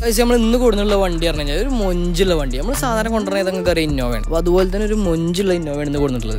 നമ്മൾ ഇന്ന് കൊടുന്നുള്ള വണ്ടി പറഞ്ഞു കഴിഞ്ഞാൽ ഒരു മൊഞ്ചുള്ള വണ്ടി നമ്മൾ സാധാരണ കൊണ്ടുവരുന്നത് നിങ്ങൾക്ക് അറിയാം ഇന്നോവയാണ് അപ്പോൾ അതുപോലെ തന്നെ ഒരു മൊഞ്ചുള്ള ഇന്നോവയാണ് ഇന്ന് കൊടുത്തിട്ടുള്ളത്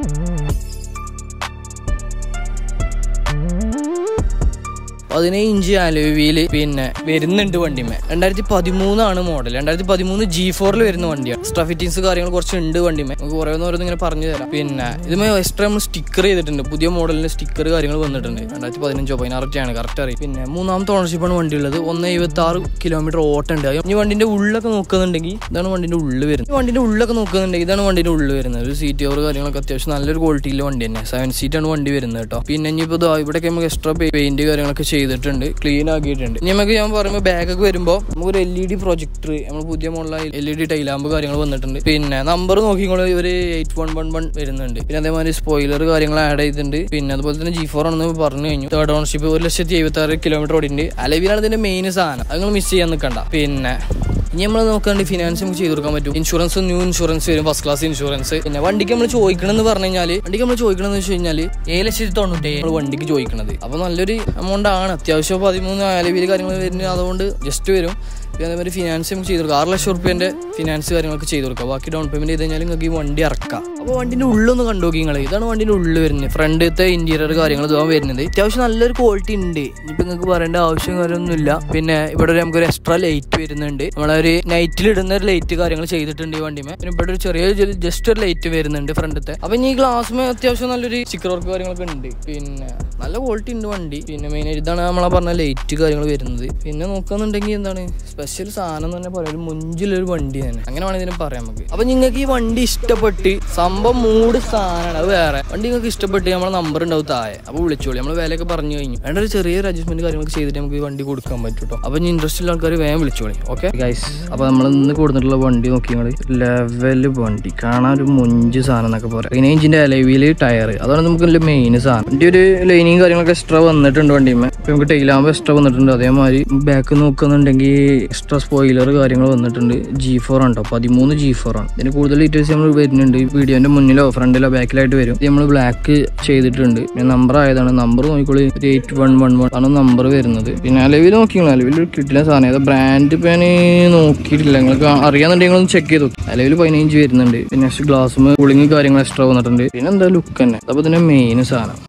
പതിനേഴ് ഇഞ്ച് അലോവിയിൽ പിന്നെ വരുന്നുണ്ട് വണ്ടിമേ രണ്ടായിരത്തി പതിമൂന്നാണ് മോഡൽ രണ്ടായിരത്തി പതിമൂന്ന് ജി ഫോറിൽ വരുന്ന വണ്ടിയാണ് എക്സ്ട്രാ ഫിറ്റിങ്സ് കാര്യങ്ങൾ കുറച്ച് ഉണ്ട് വണ്ടിമേ നമുക്ക് കുറേ ഓരോന്ന് ഇങ്ങനെ പറഞ്ഞു തരാം പിന്നെ ഇതുമേ എക്സ്ട്രാ നമ്മൾ സ്റ്റിക്കർ ചെയ്തിട്ടുണ്ട് പുതിയ മോഡലിന് സ്റ്റിക്കർ കാര്യങ്ങൾ വന്നിട്ടുണ്ട് രണ്ടായിരത്തി പതിനഞ്ചോ പതിനാറൊക്കെയാണ് കറക്റ്റ് അറിയാം പിന്നെ മൂന്നാമത്തെ ഓണർഷിപ്പാണ് വണ്ടി ഉള്ളത് ഒന്ന് എഴുപത്തി ആറ് കിലോമീറ്റർ ഓട്ടുണ്ട് ഈ വണ്ടിന്റെ ഉള്ളൊക്കെ നോക്കുന്നുണ്ടെങ്കിൽ ഇതാണ് വണ്ടിന്റെ ഉള്ളിൽ വരുന്നത് ഈ വണ്ടിന്റെ ഉള്ളൊക്കെ നോക്കുന്നുണ്ടെങ്കിൽ ഇതാണ് വണ്ടിന്റെ ഉള്ളിൽ വരുന്നത് ഒരു സീറ്റ് കവർ കാര്യങ്ങളൊക്കെ അത്യാവശ്യം നല്ലൊരു ക്വാളിറ്റിയിലെ വണ്ടി തന്നെ സെവൻ സീറ്റ് ആണ് വണ്ടി വരുന്നത് കേട്ടോ പിന്നെ ഇനിയിപ്പോൾ ദാ ഇവിടെയൊക്കെ നമുക്ക് എക്സ്ട്രാ പെയിന്റ് കാര്യങ്ങളൊക്കെ ചെയ്തിട്ടുണ്ട് ക്ലീൻ ആക്കിയിട്ടുണ്ട് ഇനി നമുക്ക് ഞാൻ പറയുമ്പോൾ ബാഗൊക്കെ വരുമ്പോൾ നമുക്കൊരു എൽ ഇ ഡി പ്രൊജക്ടർ നമ്മൾ പുതിയ മോഡലായി എൽ ഇ ഡി ടൈലാമ്പ് കാര്യങ്ങൾ വന്നിട്ടുണ്ട് പിന്നെ നമ്പർ നോക്കിക്കോളൂ ഒരു എയ്റ്റ് വൺ വൺ വൺ വരുന്നുണ്ട് പിന്നെ അതേമാതിരി സ്പോയിലർ കാര്യങ്ങൾ ആഡ് ചെയ്തിട്ടുണ്ട് പിന്നെ അതുപോലെ തന്നെ ജി ഫോർ ആണെന്ന് പറഞ്ഞു കഴിഞ്ഞു തേർഡ് ഓണർഷിപ്പ് ഒരു ലക്ഷത്തി എഴുപത്തി ആറ് കിലോമീറ്റർ ഓടിണ്ട് അലവിലാണ് ഇതിന്റെ മെയിൻ സാധനം അത് നിങ്ങൾ മിസ് ചെയ്യാൻ നിൽക്കണ്ട പിന്നെ ഇനി നമ്മൾ നോക്കാണ്ട് ഫിനാൻസ് നമുക്ക് ചെയ്ത് കൊടുക്കാൻ പറ്റും ഇൻഷുറൻസ് ന്യൂ ഇൻഷുറൻസ് വരും ഫസ്റ്റ് ക്ലാസ് ഇൻഷുറൻസ് പിന്നെ വണ്ടിക്ക് നമ്മൾ ചോദിക്കണമെന്ന് പറഞ്ഞു കഴിഞ്ഞാൽ വണ്ടിക്ക് നമ്മൾ ചോദിക്കണമെന്ന് വെച്ച് കഴിഞ്ഞാൽ ഏഴ് ലക്ഷത്തി തൊണ്ണൂറ്റി നമ്മൾ വണ്ടിക്ക് ചോദിക്കണത് അപ്പോൾ നല്ലൊരു എമൗണ്ട് ആണ് അത്യാവശ്യം പതിമൂന്ന് അലവിൽ കാര്യങ്ങൾ വരുന്നത് അതുകൊണ്ട് ജസ്റ്റ് വരും പിന്നെ അതേമാതിരി ഫിനാൻസ് നമുക്ക് ചെയ്ത് കൊടുക്കാം ആറ് ലക്ഷം റുപ്യൻ്റെ ഫിനാൻസ് കാര്യങ്ങളൊക്കെ ചെയ്ത് കൊടുക്കാം ബാക്കി ഡൗൺ പേയ്മെന്റ് ചെയ്ത് കഴിഞ്ഞാൽ നിങ്ങൾക്ക് ഈ വണ്ടി ഇറക്കാം അപ്പോൾ വണ്ടിന്റെ ഉള്ളൊന്ന് കണ്ടുനോക്കി നിങ്ങൾ ഇതാണ് വണ്ടിന്റെ ഉള്ളിൽ വരുന്നത് ഫ്രണ്ടത്തെ ഇന്റീരിയർ കാര്യങ്ങൾ ഇതാണ് വരുന്നത് അത്യാവശ്യം നല്ലൊരു ക്വാളിറ്റി ഉണ്ട് ഇനിയിപ്പോൾ നിങ്ങൾക്ക് പറയേണ്ട ആവശ്യം കാര്യമൊന്നുമില്ല പിന്നെ ഇവിടെ ഒരു നമുക്കൊരു എക്സ്ട്രാ ലൈറ്റ് വരുന്നുണ്ട് നമ്മളൊരു നൈറ്റിൽ ഇടുന്ന ഒരു ലൈറ്റ് കാര്യങ്ങൾ ചെയ്തിട്ടുണ്ട് ഈ വണ്ടിമേ പിന്നെ ഇവിടെ ഒരു ചെറിയ ജസ്റ്റ് ഒരു ലൈറ്റ് വരുന്നുണ്ട് ഫ്രണ്ടത്തെ അപ്പൊ ഇനി ഈ ഗ്ലാസ്മേ അത്യാവശ്യം നല്ലൊരു സ്റ്റിക്കർ വർക്ക് കാര്യങ്ങളൊക്കെ ഉണ്ട് പിന്നെ നല്ല ക്വാളിറ്റി ഉണ്ട് വണ്ടി പിന്നെ മെയിൻ ഇതാണ് നമ്മളെ പറഞ്ഞ ലൈറ്റ് കാര്യങ്ങൾ വരുന്നത് പിന്നെ നോക്കുകയാണെന്നുണ്ടെങ്കിൽ എന്താണ് സ്പെഷ്യൽ സാധനം എന്ന് തന്നെ പറയാം ഒരു മുഞ്ചിലൊരു വണ്ടി തന്നെ അങ്ങനെ വേണമെങ്കിൽ ഇതിനെ പറയാം നമുക്ക് അപ്പൊ നിങ്ങൾക്ക് ഈ വണ്ടി ഇഷ്ടപ്പെട്ട് സംഭവം മൂഡ് സാധനമാണ് അത് വേറെ വണ്ടി നിങ്ങൾക്ക് ഇഷ്ടപ്പെട്ട് നമ്മളെ നമ്പർ ഉണ്ടാവും താഴെ അപ്പൊ വിളിച്ചോളി നമ്മൾ വിലയൊക്കെ പറഞ്ഞു കഴിഞ്ഞു വേണ്ട ഒരു ചെറിയൊരു അഡ്ജസ്റ്റ്മെന്റ് കാര്യങ്ങളൊക്കെ ചെയ്തിട്ട് നമുക്ക് ഈ വണ്ടി കൊടുക്കാൻ പറ്റും കേട്ടോ അപ്പൊ ഇനി ഇൻട്രസ്റ്റ് ഉള്ള ആൾക്കാർ വേഗം വിളിച്ചോളി ഓക്കെ ഗൈസ് അപ്പൊ നമ്മൾ ഇന്ന് കൊടുത്തിട്ടുള്ള വണ്ടി നോക്കി നിങ്ങൾ ലെവല് വണ്ടി കാണാൻ ഒരു മുഞ്ച് സാധനം എന്നൊക്കെ പറയാം പിന്നെ ഇഞ്ചിന്റെ അലവില് ടയർ അതാണ് നമുക്ക് മെയിൻ സാധനം വണ്ടി ഒരു ലൈനിങ് കാര്യങ്ങളൊക്കെ എക്സ്ട്രാ വന്നിട്ടുണ്ട് വണ്ടിമേ ഇപ്പൊ നമുക്ക് ടൈലാകുമ്പോൾ എക്സ്ട്രാ വന്നിട്ടുണ്ട് അതേമാതിരി ബാക്ക് നോക്കുന്നുണ്ടെങ്കിൽ എക്സ്ട്രാ സ്പോയിലർ കാര്യങ്ങൾ വന്നിട്ടുണ്ട് ജി ഫോർ ആണ് കേട്ടോ പതിമൂന്ന് ജി ഫോർ ആണ് ഇതിന് കൂടുതൽ ഡീറ്റെയിൽസ് നമ്മൾ വരുന്നുണ്ട് ഈ വീഡിയോന്റെ മുന്നിലോ ഫ്രണ്ടിലോ ബാക്കിലായിട്ട് വരും ഇത് നമ്മൾ ബ്ലാക്ക് ചെയ്തിട്ടുണ്ട് പിന്നെ നമ്പർ ആയതാണ് നമ്പർ നോക്കിക്കോളി ഒരു എയ്റ്റ് വൺ വൺ വൺ ആണ് നമ്പർ വരുന്നത് പിന്നെ അലവിൽ നോക്കിക്കോളൂ അലവിൽ കിട്ടില്ല സാധനം ഏതാ ബ്രാൻഡ് പേന് നോക്കിയിട്ടില്ല നിങ്ങൾക്ക് അറിയാന്നുണ്ടെങ്കിൽ ഒന്ന് ചെക്ക് ചെയ്തു അലവിൽ പതിനഞ്ച് വരുന്നുണ്ട് പിന്നെ ഗ്ലാസ് കൂളിംഗ് കാര്യങ്ങൾ എക്സ്ട്രാ വന്നിട്ടുണ്ട് പിന്നെ എന്താ ലുക്ക് തന്നെ അപ്പൊ ഇതിന്റെ മെയിൻ സാധനം